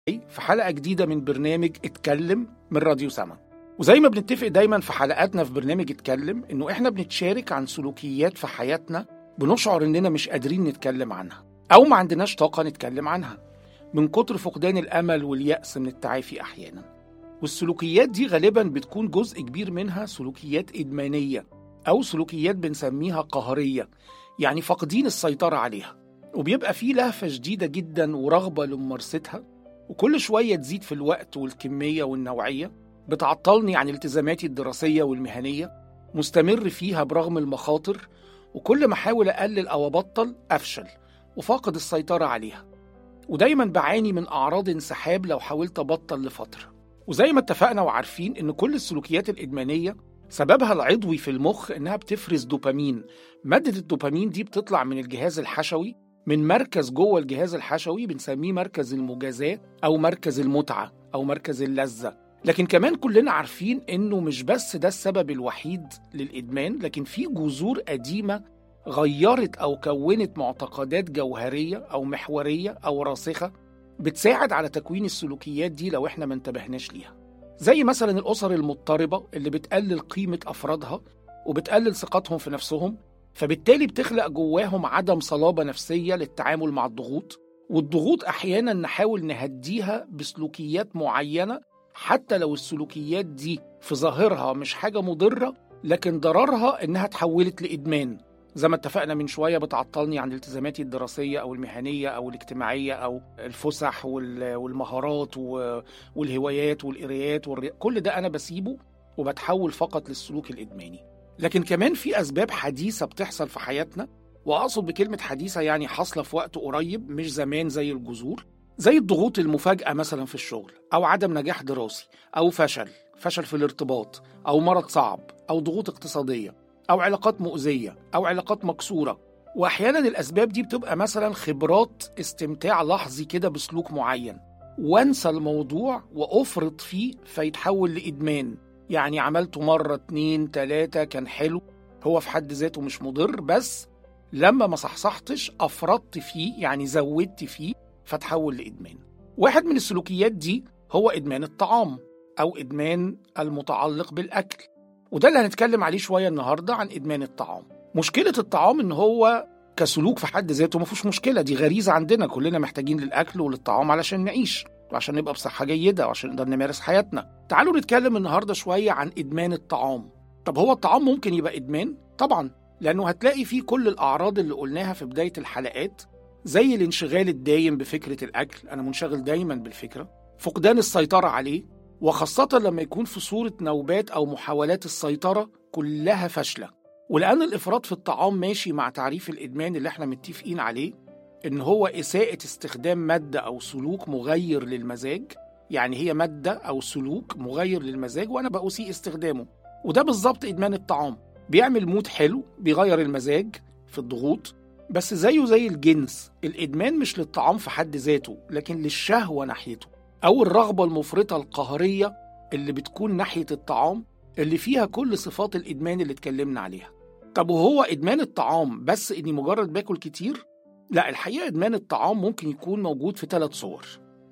في حلقة جديدة من برنامج اتكلم من راديو سما وزي ما بنتفق دايما في حلقاتنا في برنامج اتكلم انه احنا بنتشارك عن سلوكيات في حياتنا بنشعر اننا مش قادرين نتكلم عنها او ما عندناش طاقة نتكلم عنها من كتر فقدان الامل واليأس من التعافي احيانا والسلوكيات دي غالبا بتكون جزء كبير منها سلوكيات ادمانية او سلوكيات بنسميها قهرية يعني فاقدين السيطرة عليها وبيبقى فيه لهفة شديدة جدا ورغبة لممارستها وكل شوية تزيد في الوقت والكمية والنوعية بتعطلني عن التزاماتي الدراسية والمهنية مستمر فيها برغم المخاطر وكل ما أحاول أقلل أو أبطل أفشل وفاقد السيطرة عليها ودايما بعاني من أعراض انسحاب لو حاولت أبطل لفترة وزي ما اتفقنا وعارفين إن كل السلوكيات الإدمانية سببها العضوي في المخ إنها بتفرز دوبامين مادة الدوبامين دي بتطلع من الجهاز الحشوي من مركز جوه الجهاز الحشوي بنسميه مركز المجازاة أو مركز المتعة أو مركز اللذة لكن كمان كلنا عارفين إنه مش بس ده السبب الوحيد للإدمان لكن في جذور قديمة غيرت أو كونت معتقدات جوهرية أو محورية أو راسخة بتساعد على تكوين السلوكيات دي لو إحنا ما انتبهناش ليها زي مثلا الأسر المضطربة اللي بتقلل قيمة أفرادها وبتقلل ثقتهم في نفسهم فبالتالي بتخلق جواهم عدم صلابة نفسية للتعامل مع الضغوط والضغوط أحيانا نحاول نهديها بسلوكيات معينة حتى لو السلوكيات دي في ظاهرها مش حاجة مضرة لكن ضررها إنها تحولت لإدمان زي ما اتفقنا من شوية بتعطلني عن التزاماتي الدراسية أو المهنية أو الاجتماعية أو الفسح والمهارات والهوايات والقرايات والري... كل ده أنا بسيبه وبتحول فقط للسلوك الإدماني لكن كمان في أسباب حديثة بتحصل في حياتنا وأقصد بكلمة حديثة يعني حاصلة في وقت قريب مش زمان زي الجذور زي الضغوط المفاجئة مثلا في الشغل أو عدم نجاح دراسي أو فشل فشل في الارتباط أو مرض صعب أو ضغوط اقتصادية أو علاقات مؤذية أو علاقات مكسورة وأحيانا الأسباب دي بتبقى مثلا خبرات استمتاع لحظي كده بسلوك معين وانسى الموضوع وأفرط فيه فيتحول لإدمان يعني عملته مرة اتنين تلاتة كان حلو هو في حد ذاته مش مضر بس لما ما صحصحتش أفرطت فيه يعني زودت فيه فتحول لإدمان واحد من السلوكيات دي هو إدمان الطعام أو إدمان المتعلق بالأكل وده اللي هنتكلم عليه شوية النهاردة عن إدمان الطعام مشكلة الطعام إن هو كسلوك في حد ذاته ما فيهوش مشكلة دي غريزة عندنا كلنا محتاجين للأكل وللطعام علشان نعيش وعشان نبقى بصحة جيدة وعشان نقدر نمارس حياتنا تعالوا نتكلم النهاردة شوية عن إدمان الطعام طب هو الطعام ممكن يبقى إدمان؟ طبعا لأنه هتلاقي فيه كل الأعراض اللي قلناها في بداية الحلقات زي الانشغال الدايم بفكرة الأكل أنا منشغل دايما بالفكرة فقدان السيطرة عليه وخاصة لما يكون في صورة نوبات أو محاولات السيطرة كلها فاشلة ولأن الإفراط في الطعام ماشي مع تعريف الإدمان اللي احنا متفقين عليه إن هو إساءة استخدام مادة أو سلوك مغير للمزاج يعني هي مادة أو سلوك مغير للمزاج وأنا بأسيء استخدامه وده بالظبط إدمان الطعام بيعمل مود حلو بيغير المزاج في الضغوط بس زيه زي الجنس الإدمان مش للطعام في حد ذاته لكن للشهوة ناحيته أو الرغبة المفرطة القهرية اللي بتكون ناحية الطعام اللي فيها كل صفات الإدمان اللي اتكلمنا عليها طب وهو إدمان الطعام بس إني مجرد باكل كتير؟ لا الحقيقة إدمان الطعام ممكن يكون موجود في ثلاث صور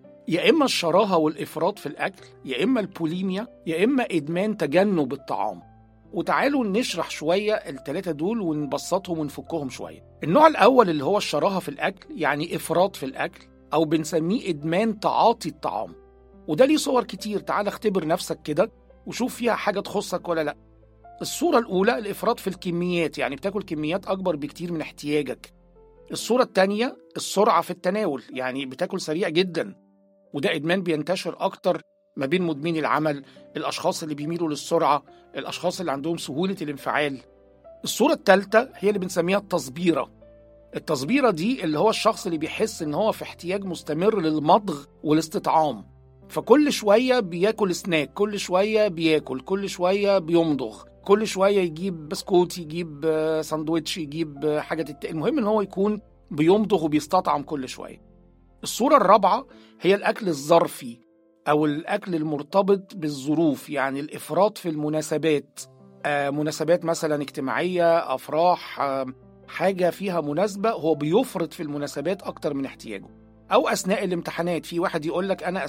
يا إما الشراهة والإفراط في الأكل يا إما البوليميا يا إما إدمان تجنب الطعام وتعالوا نشرح شوية التلاتة دول ونبسطهم ونفكهم شوية النوع الأول اللي هو الشراهة في الأكل يعني إفراط في الأكل أو بنسميه إدمان تعاطي الطعام وده ليه صور كتير تعال اختبر نفسك كده وشوف فيها حاجة تخصك ولا لأ الصورة الأولى الإفراط في الكميات يعني بتاكل كميات أكبر بكتير من احتياجك الصورة التانية السرعة في التناول يعني بتاكل سريع جدا وده إدمان بينتشر أكتر ما بين مدمني العمل الأشخاص اللي بيميلوا للسرعة الأشخاص اللي عندهم سهولة الانفعال الصورة الثالثة هي اللي بنسميها التصبيرة التصبيرة دي اللي هو الشخص اللي بيحس إن هو في احتياج مستمر للمضغ والاستطعام فكل شوية بياكل سناك كل شوية بياكل كل شوية بيمضغ كل شوية يجيب بسكوت يجيب ساندويتش يجيب حاجة تت... المهم إن هو يكون بيمضغ وبيستطعم كل شوية الصورة الرابعة هي الأكل الظرفي أو الأكل المرتبط بالظروف يعني الإفراط في المناسبات آه مناسبات مثلا اجتماعية أفراح آه حاجة فيها مناسبة هو بيفرط في المناسبات أكتر من احتياجه او اثناء الامتحانات في واحد يقول لك انا